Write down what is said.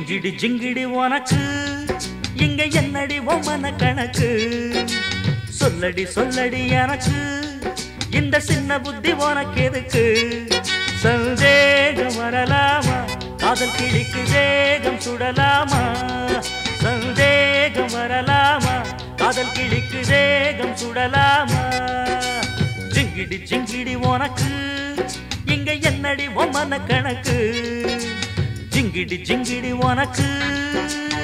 ஜிங்கிடி ஜிங்கிடி உனக்கு இங்க என்னடி ஒமன கணக்கு சொல்லடி சொல்லடி எனக்கு இந்த சின்ன புத்தி உனக்கு எதுக்கு சந்தேகம் வரலாமா காதல் கிளிக்கு வேகம் சுடலாமா சந்தேகம் வரலாமா காதல் கிளிக்கு வேகம் சுடலாமா ஜிங்கிடி ஜிங்கிடி உனக்கு இங்க என்னடி ஒமன கணக்கு ஜிங்கிடி ஜிங்கிடி உனக்கு